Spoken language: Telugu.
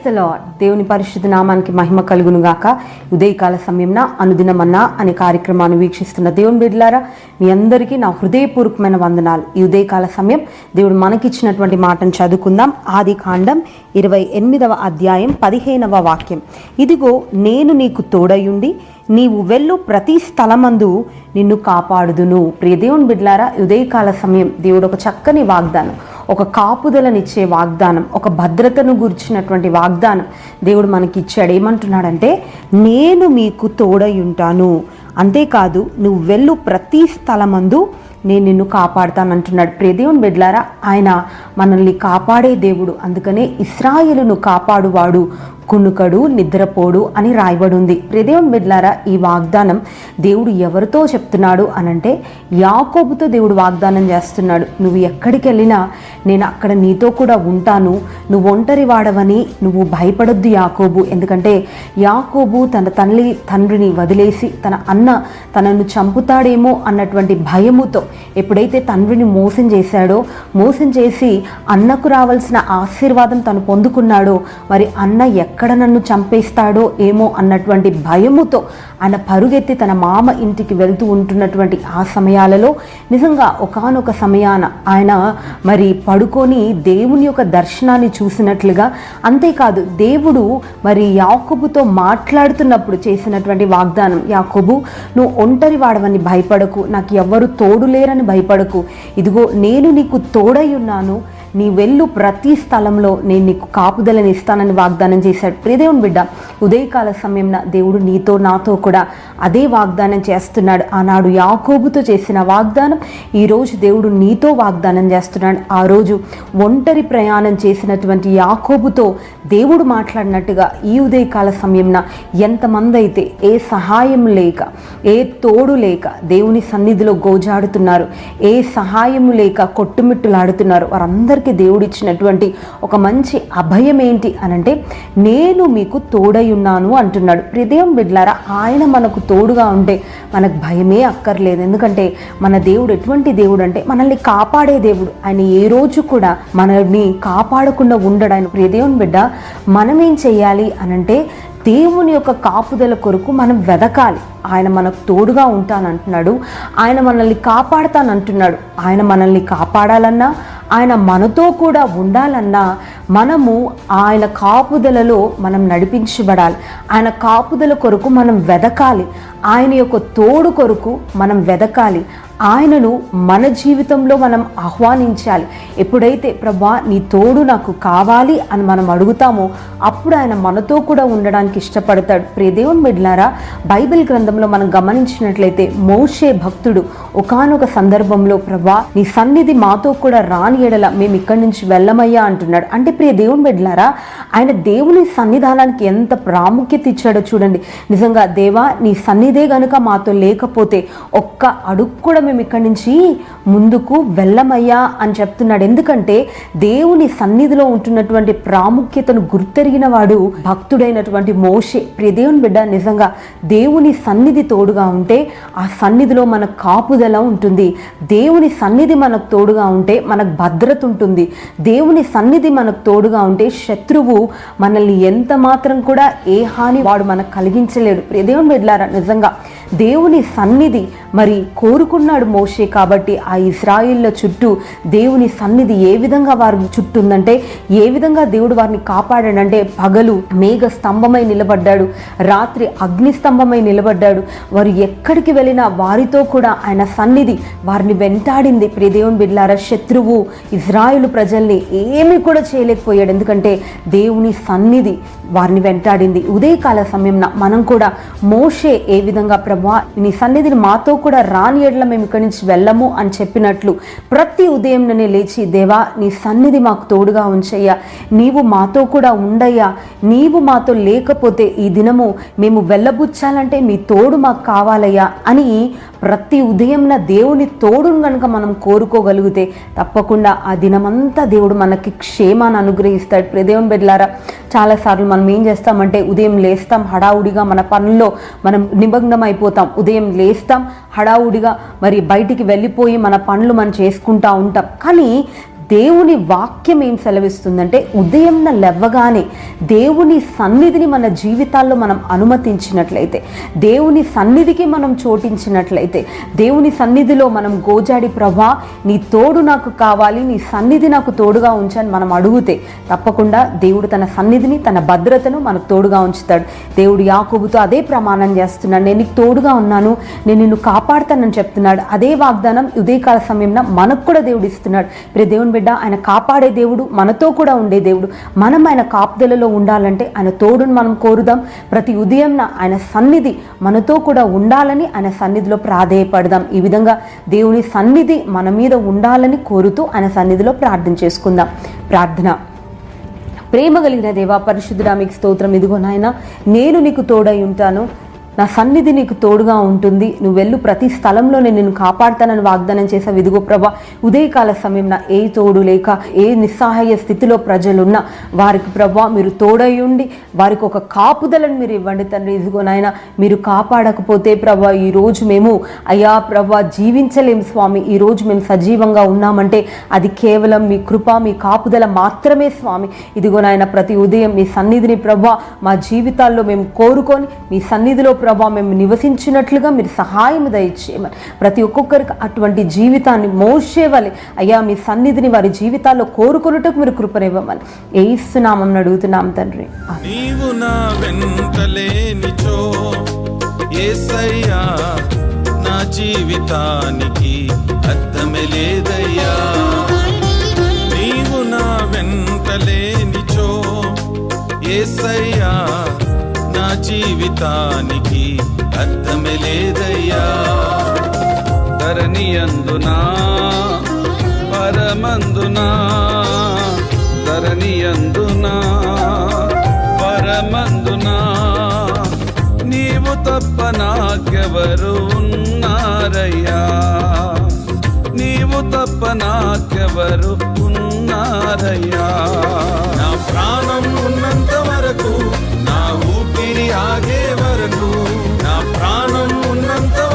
లార్డ్ దేవుని పరిశుద్ధ నామానికి మహిమ కలుగును గాక ఉదయకాల సమయంన అనుదినమన్నా అనే కార్యక్రమాన్ని వీక్షిస్తున్న దేవుని బిడ్డలారా మీ అందరికీ నా హృదయపూర్వకమైన వందనాలు ఈ ఉదయకాల సమయం దేవుడు మనకిచ్చినటువంటి మాటను చదువుకుందాం ఆది కాండం ఇరవై ఎనిమిదవ అధ్యాయం పదిహేనవ వాక్యం ఇదిగో నేను నీకు తోడయుండి నీవు వెళ్ళు ప్రతి స్థలమందు నిన్ను కాపాడుదును ప్రియ దేవుని బిడ్లారా ఉదయకాల సమయం దేవుడు ఒక చక్కని వాగ్దానం ఒక కాపుదలనిచ్చే వాగ్దానం ఒక భద్రతను గురించినటువంటి వాగ్దానం దేవుడు మనకి ఇచ్చాడు ఏమంటున్నాడంటే నేను మీకు తోడై ఉంటాను అంతేకాదు నువ్వు వెళ్ళు ప్రతి స్థలమందు నేను నిన్ను కాపాడుతానంటున్నాడు ప్రియ దేవుని బిడ్లారా ఆయన మనల్ని కాపాడే దేవుడు అందుకనే ఇస్రాయేలును కాపాడువాడు కునుకడు నిద్రపోడు అని రాయబడి ఉంది ప్రియదేవుని బిడ్లారా ఈ వాగ్దానం దేవుడు ఎవరితో చెప్తున్నాడు అనంటే యాకోబుతో దేవుడు వాగ్దానం చేస్తున్నాడు నువ్వు ఎక్కడికి వెళ్ళినా నేను అక్కడ నీతో కూడా ఉంటాను నువ్వు ఒంటరి వాడవని నువ్వు భయపడొద్దు యాకోబు ఎందుకంటే యాకోబు తన తల్లి తండ్రిని వదిలేసి తన అన్న తనను చంపుతాడేమో అన్నటువంటి భయముతో ఎప్పుడైతే తండ్రిని మోసం చేశాడో మోసం చేసి అన్నకు రావాల్సిన ఆశీర్వాదం తను పొందుకున్నాడో మరి అన్న ఎక్కడ నన్ను చంపేస్తాడో ఏమో అన్నటువంటి భయముతో ఆయన పరుగెత్తి తన మామ ఇంటికి వెళ్తూ ఉంటున్నటువంటి ఆ సమయాలలో నిజంగా ఒకానొక సమయాన ఆయన మరి పడుకొని దేవుని యొక్క దర్శనాన్ని చూసినట్లుగా అంతేకాదు దేవుడు మరి యాకోబుతో మాట్లాడుతున్నప్పుడు చేసినటువంటి వాగ్దానం యాకోబు నువ్వు ఒంటరి వాడవని భయపడకు నాకు ఎవ్వరు తోడు లేరని భయపడకు ఇదిగో నేను నీకు తోడై ఉన్నాను నీ వెళ్ళు ప్రతి స్థలంలో నేను నీకు కాపుదలని ఇస్తానని వాగ్దానం చేశాడు ప్రియదేవుని బిడ్డ ఉదయకాల సమయంన దేవుడు నీతో నాతో కూడా అదే వాగ్దానం చేస్తున్నాడు ఆనాడు యాకోబుతో చేసిన వాగ్దానం ఈరోజు దేవుడు నీతో వాగ్దానం చేస్తున్నాడు ఆ రోజు ఒంటరి ప్రయాణం చేసినటువంటి యాకోబుతో దేవుడు మాట్లాడినట్టుగా ఈ ఉదయకాల సమయంన ఎంతమంది అయితే ఏ సహాయం లేక ఏ తోడు లేక దేవుని సన్నిధిలో గోజాడుతున్నారు ఏ సహాయము లేక కొట్టుమిట్టులాడుతున్నారు వారందరూ అందరికీ దేవుడు ఇచ్చినటువంటి ఒక మంచి అభయం ఏంటి అనంటే నేను మీకు తోడై ఉన్నాను అంటున్నాడు హృదయం బిడ్లారా ఆయన మనకు తోడుగా ఉంటే మనకు భయమే అక్కర్లేదు ఎందుకంటే మన దేవుడు ఎటువంటి దేవుడు అంటే మనల్ని కాపాడే దేవుడు ఆయన ఏ రోజు కూడా మనల్ని కాపాడకుండా ఉండడు ఆయన ప్రియదేవుని బిడ్డ మనం ఏం చెయ్యాలి అనంటే దేవుని యొక్క కాపుదల కొరకు మనం వెదకాలి ఆయన మనకు తోడుగా ఉంటానంటున్నాడు ఆయన మనల్ని కాపాడతానంటున్నాడు ఆయన మనల్ని కాపాడాలన్నా ఆయన మనతో కూడా ఉండాలన్నా మనము ఆయన కాపుదలలో మనం నడిపించబడాలి ఆయన కాపుదల కొరకు మనం వెదకాలి ఆయన యొక్క తోడు కొరకు మనం వెదకాలి ఆయనను మన జీవితంలో మనం ఆహ్వానించాలి ఎప్పుడైతే ప్రభా నీ తోడు నాకు కావాలి అని మనం అడుగుతామో అప్పుడు ఆయన మనతో కూడా ఉండడానికి ఇష్టపడతాడు ప్రియదేవుని బిడ్లారా బైబిల్ గ్రంథంలో మనం గమనించినట్లయితే మోషే భక్తుడు ఒకనొక సందర్భంలో ప్రభా నీ సన్నిధి మాతో కూడా రాని ఎడల మేము ఇక్కడి నుంచి వెళ్ళమయ్యా అంటున్నాడు అంటే ప్రియ దేవుని బిడ్లారా ఆయన దేవుని సన్నిధానానికి ఎంత ప్రాముఖ్యత ఇచ్చాడో చూడండి నిజంగా దేవా నీ సన్నిధే గనుక మాతో లేకపోతే ఒక్క అడుగు కూడా మేము ఇక్కడి నుంచి ముందుకు వెళ్ళమయ్యా అని చెప్తున్నాడు ఎందుకంటే దేవుని సన్నిధిలో ఉంటున్నటువంటి ప్రాముఖ్యతను గుర్తెరిగిన వాడు భక్తుడైనటువంటి మోషే ప్రియ దేవుని బిడ్డ నిజంగా దేవుని సన్నిధి తోడుగా ఉంటే ఆ సన్నిధిలో మన కాపుదల ఉంటుంది దేవుని సన్నిధి మనకు తోడుగా ఉంటే మనకు భద్రత ఉంటుంది దేవుని సన్నిధి మనకు తోడుగా ఉంటే శత్రువు మనల్ని ఎంత మాత్రం కూడా ఏ హాని వాడు మనకు కలిగించలేడు ప్రియ దేవుని బిడ్డలారా నిజంగా దేవుని సన్నిధి మరి కోరుకున్నాడు మోషే కాబట్టి ఆ ఇస్రాయిల్ల చుట్టూ దేవుని సన్నిధి ఏ విధంగా వారి చుట్టూ ఉందంటే ఏ విధంగా దేవుడు వారిని కాపాడాడంటే పగలు మేఘ స్తంభమై నిలబడ్డాడు రాత్రి అగ్ని స్తంభమై నిలబడ్డాడు వారు ఎక్కడికి వెళ్ళినా వారితో కూడా ఆయన సన్నిధి వారిని వెంటాడింది ప్రియ దేవుని బిడ్లారా శత్రువు ఇజ్రాయిలు ప్రజల్ని ఏమీ కూడా చేయలేకపోయాడు ఎందుకంటే దేవుని సన్నిధి వారిని వెంటాడింది ఉదయకాల సమయంన మనం కూడా మోషే ఏ విధంగా ప్రభా నీ సన్నిధిని మాతో కూడా రాని ఎడ్ల మేము ఇక్కడి నుంచి వెళ్ళము అని చెప్పినట్లు ప్రతి ఉదయం నేను లేచి దేవా నీ సన్నిధి మాకు తోడుగా ఉంచయ్యా నీవు మాతో కూడా ఉండయ్యా నీవు మాతో లేకపోతే ఈ దినము మేము వెళ్ళబుచ్చాలంటే మీ తోడు మాకు కావాలయ్యా అని ప్రతి ఉదయంన దేవుని తోడును కనుక మనం కోరుకోగలిగితే తప్పకుండా ఆ దినమంతా దేవుడు మనకి క్షేమాన్ని అనుగ్రహిస్తాడు ప్రియ దేవుని బిడ్డలారా చాలాసార్లు మనం ఏం చేస్తామంటే ఉదయం లేస్తాం హడావుడిగా మన పనుల్లో మనం నిమగ్నం అయిపోతాం ఉదయం లేస్తాం హడావుడిగా మరి బయటికి వెళ్ళిపోయి మన పనులు మనం చేసుకుంటా ఉంటాం కానీ దేవుని వాక్యం ఏం సెలవిస్తుందంటే ఉదయం లెవ్వగానే దేవుని సన్నిధిని మన జీవితాల్లో మనం అనుమతించినట్లయితే దేవుని సన్నిధికి మనం చోటించినట్లయితే దేవుని సన్నిధిలో మనం గోజాడి ప్రభా నీ తోడు నాకు కావాలి నీ సన్నిధి నాకు తోడుగా ఉంచని మనం అడిగితే తప్పకుండా దేవుడు తన సన్నిధిని తన భద్రతను మనకు తోడుగా ఉంచుతాడు దేవుడు యాకోబుతో అదే ప్రమాణం చేస్తున్నాడు నేను నీకు తోడుగా ఉన్నాను నేను నిన్ను కాపాడుతానని చెప్తున్నాడు అదే వాగ్దానం ఉదయకాల సమయంలో మనకు కూడా దేవుడు ఇస్తున్నాడు ప్రియ దేవుని బిడ్డ ఆయన కాపాడే దేవుడు మనతో కూడా ఉండే దేవుడు మనం ఆయన కాపుదలలో ఉండాలంటే ఆయన తోడును మనం కోరుదాం ప్రతి ఉదయం ఆయన సన్నిధి మనతో కూడా ఉండాలని ఆయన సన్నిధిలో ప్రాధేయపడదాం ఈ విధంగా దేవుని సన్నిధి మన మీద ఉండాలని కోరుతూ ఆయన సన్నిధిలో ప్రార్థన చేసుకుందాం ప్రార్థన ప్రేమ కలిగిన దేవా పరిశుద్ధుడా మీకు స్తోత్రం ఇదిగో నాయన నేను నీకు తోడై ఉంటాను నా సన్నిధి నీకు తోడుగా ఉంటుంది నువ్వు వెళ్ళు ప్రతి స్థలంలో నేను నిన్ను కాపాడుతానని వాగ్దానం చేసావు ఇదిగో ప్రభా ఉదయకాల సమయం నా ఏ తోడు లేక ఏ నిస్సహాయ స్థితిలో ప్రజలున్న వారికి ప్రభా మీరు తోడై ఉండి వారికి ఒక కాపుదలను మీరు ఇవ్వండి తండ్రి ఇదిగో నాయన మీరు కాపాడకపోతే ప్రభా ఈ రోజు మేము అయ్యా ప్రభా జీవించలేం స్వామి ఈ రోజు మేము సజీవంగా ఉన్నామంటే అది కేవలం మీ కృప మీ కాపుదల మాత్రమే స్వామి ఇదిగో నాయన ప్రతి ఉదయం మీ సన్నిధిని ప్రభా మా జీవితాల్లో మేము కోరుకొని మీ సన్నిధిలో ప్రభా మేము నివసించినట్లుగా మీరు సహాయం దయచేయమని ప్రతి ఒక్కొక్కరికి అటువంటి జీవితాన్ని మోసేవలి అయ్యా మీ సన్నిధిని వారి జీవితాల్లో కోరుకొనుటకు మీరు కృపనివ్వమని ఏ ఇస్తున్నామని అడుగుతున్నాం తండ్రి నీవు నా వెంటలేనిచో ఏసయ్యా నా జీవితానికి అర్థమే లేదయ్యా నీవు నా వెంటలేనిచో ఏసయ్యా నా జీవితానికి అర్థమే లేదయ్యా ధరణి అందునా పరమందునా ధరణి అందునా పరమందునా నీవు తప్ప నాకెవరు ఉన్నారయ్యా నీవు తప్ప నాకెవరు ఉన్నారయ్యా నా ప్రాణం ఉన్నంత వరకు నా ఊపిరి ఆగే వరకు నా ప్రాణం ఉన్నంత